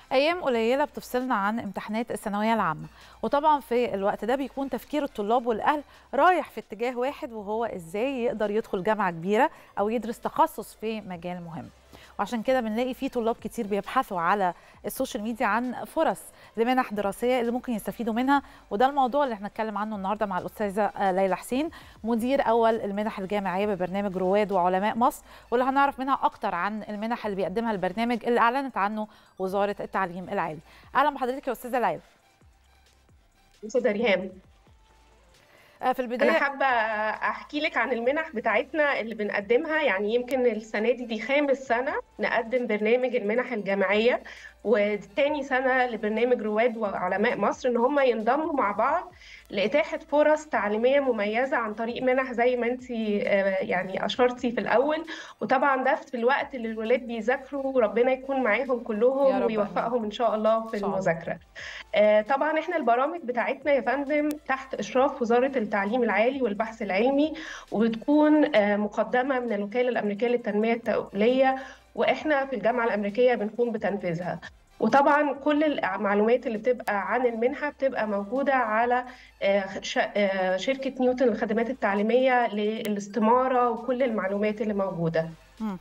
ايام قليله بتفصلنا عن امتحانات الثانويه العامه وطبعا في الوقت ده بيكون تفكير الطلاب والاهل رايح في اتجاه واحد وهو ازاي يقدر يدخل جامعه كبيره او يدرس تخصص في مجال مهم وعشان كده بنلاقي في طلاب كتير بيبحثوا على السوشيال ميديا عن فرص لمنح دراسيه اللي ممكن يستفيدوا منها وده الموضوع اللي هنتكلم عنه النهارده مع الاستاذه ليلى حسين مدير اول المنح الجامعيه ببرنامج رواد وعلماء مصر واللي هنعرف منها اكتر عن المنح اللي بيقدمها البرنامج اللي اعلنت عنه وزاره التعليم العالي اهلا بحضرتك يا استاذه ليلى استاذه ريهام في البدايه انا حابه احكي لك عن المنح بتاعتنا اللي بنقدمها يعني يمكن السنه دي دي خامس سنه نقدم برنامج المنح الجامعيه وتاني سنه لبرنامج رواد وعلماء مصر ان هم ينضموا مع بعض لاتاحه فرص تعليميه مميزه عن طريق منح زي ما انت يعني اشرتي في الاول وطبعا ده في الوقت اللي الولاد بيذاكروا وربنا يكون معاهم كلهم ويوفقهم ان شاء الله في المذاكره. طبعا احنا البرامج بتاعتنا يا فندم تحت اشراف وزاره التعليم العالي والبحث العلمي وبتكون مقدمه من الوكاله الامريكيه للتنميه الدوليه واحنا في الجامعه الامريكيه بنقوم بتنفيذها. وطبعا كل المعلومات اللي بتبقى عن المنحه بتبقى موجوده على شركه نيوتن للخدمات التعليميه للاستماره وكل المعلومات اللي موجوده.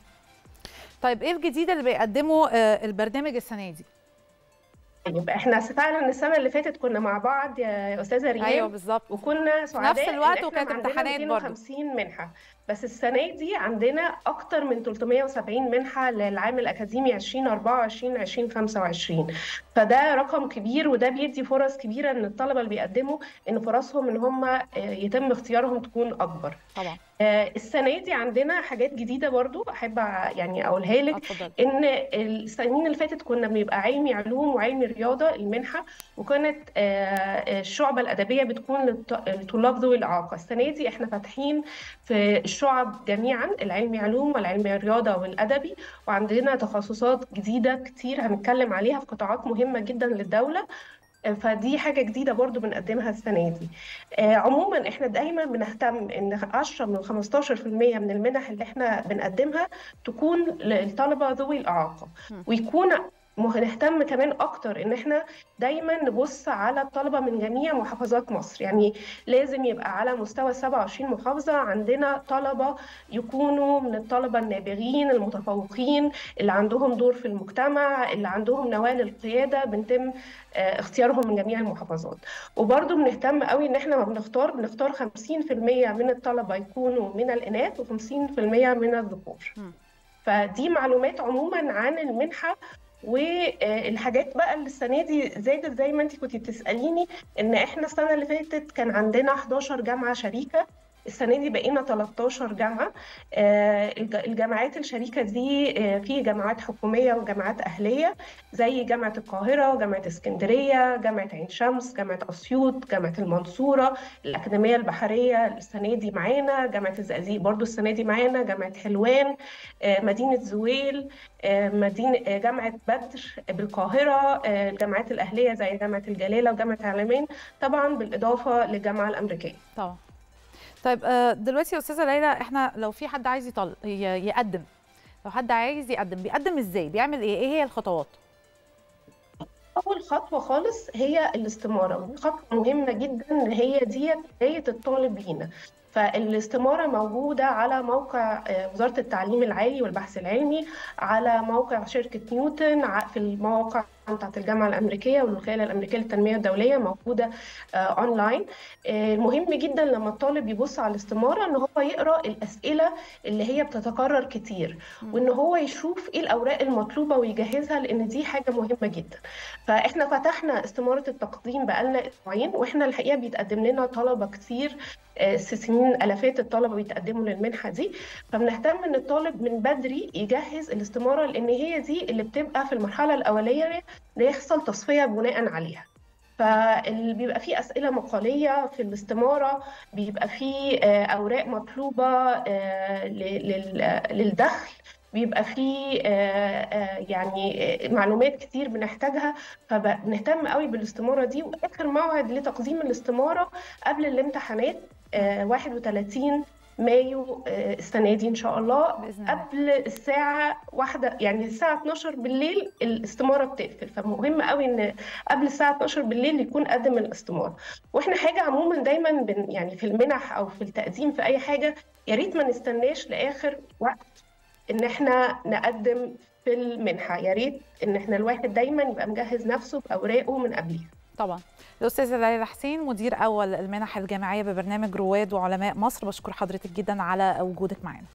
طيب ايه الجديد اللي بيقدمه البرنامج السنه دي؟ طيب احنا فعلا السنه اللي فاتت كنا مع بعض يا استاذه ريان ايوه بالظبط وكنا سعداء نفس الوقت وكانت امتحانات برضه 50 منحه بس السنه دي عندنا اكتر من 370 منحه للعام الاكاديمي 2024 2025 فده رقم كبير وده بيدي فرص كبيره ان الطلبه اللي بيقدموا ان فرصهم ان هم يتم اختيارهم تكون اكبر طبعا السنه دي عندنا حاجات جديده برضو احب يعني اقولها لك أتفضل. ان السنين اللي فاتت كنا بنبقى علمي علوم وعلمي رياضه المنحه وكانت الشعبه الادبيه بتكون للطلاب ذوي الاعاقه السنه دي احنا فاتحين في الشعب جميعا العلمي علوم والعلمي رياضه والادبي وعندنا تخصصات جديده كتير هنتكلم عليها في قطاعات مهمه جدا للدوله فدي حاجة جديدة برضو بنقدمها السنة دي عموما احنا دايما بنهتم ان 10 من 15% من المنح اللي احنا بنقدمها تكون للطلبة ذوي الإعاقة ويكون نهتم كمان اكتر ان احنا دايما نبص على الطلبه من جميع محافظات مصر يعني لازم يبقى على مستوى 27 محافظه عندنا طلبه يكونوا من الطلبه النابغين المتفوقين اللي عندهم دور في المجتمع اللي عندهم نواه للقياده بنتم اختيارهم من جميع المحافظات وبرضه بنهتم قوي ان احنا ما بنختار بنختار 50% من الطلبه يكونوا من الاناث و50% من الذكور فدي معلومات عموما عن المنحه والحاجات بقى اللي السنه دي زادت زي ما انت كنت بتساليني ان احنا السنه اللي فاتت كان عندنا 11 جامعه شريكه السنه دي بقينا 13 جامعه الجامعات الشريكه دي في جامعات حكوميه وجامعات اهليه زي جامعه القاهره جامعه اسكندريه جامعه عين شمس جامعه اسيوط جامعه المنصوره الاكاديميه البحريه السنه دي معانا جامعه الزقازيق برضو السنه دي معانا جامعه حلوان مدينه زويل مدينه جامعه بدر بالقاهره الجامعات الاهليه زي جامعه الجلاله وجامعه علمين طبعا بالاضافه للجامعه الامريكيه طبعا طيب دلوقتي يا استاذه ليلى احنا لو في حد عايز يطل... يقدم لو حد عايز يقدم بيقدم ازاي بيعمل ايه ايه هي الخطوات اول خطوه خالص هي الاستماره ودي خطوه مهمه جدا هي ديت بدايه الطالب لينا فالاستماره موجوده على موقع وزاره التعليم العالي والبحث العلمي على موقع شركه نيوتن في المواقع بتاعت الجامعه الامريكيه والوكاله الامريكيه للتنميه الدوليه موجوده اونلاين المهم جدا لما الطالب يبص على الاستماره ان هو يقرا الاسئله اللي هي بتتكرر كتير وان هو يشوف ايه الاوراق المطلوبه ويجهزها لان دي حاجه مهمه جدا فاحنا فتحنا استماره التقديم بقالنا اسبوعين واحنا الحقيقه بيتقدم لنا طلبه كتير سنين الافات الطلبه بيتقدموا للمنحه دي فبنهتم ان الطالب من بدري يجهز الاستماره لان هي دي اللي بتبقى في المرحله الاوليه يحصل تصفيه بناء عليها فاللي بيبقى فيه اسئله مقاليه في الاستماره بيبقى فيه اوراق مطلوبه للدخل بيبقى فيه يعني معلومات كتير بنحتاجها فبنهتم قوي بالاستماره دي واخر موعد لتقديم الاستماره قبل الامتحانات 31 مايو السنه دي ان شاء الله بإذن الله. قبل الساعه واحدة يعني الساعه 12 بالليل الاستماره بتقفل فمهم قوي ان قبل الساعه 12 بالليل يكون قدم الاستماره واحنا حاجه عموما دايما بن يعني في المنح او في التقديم في اي حاجه يا ريت ما نستناش لاخر وقت ان احنا نقدم في المنحه يا ريت ان احنا الواحد دايما يبقى مجهز نفسه باوراقه من قبلها طبعا الاستاذه ليلى حسين مدير اول المنح الجامعيه ببرنامج رواد وعلماء مصر بشكر حضرتك جدا على وجودك معنا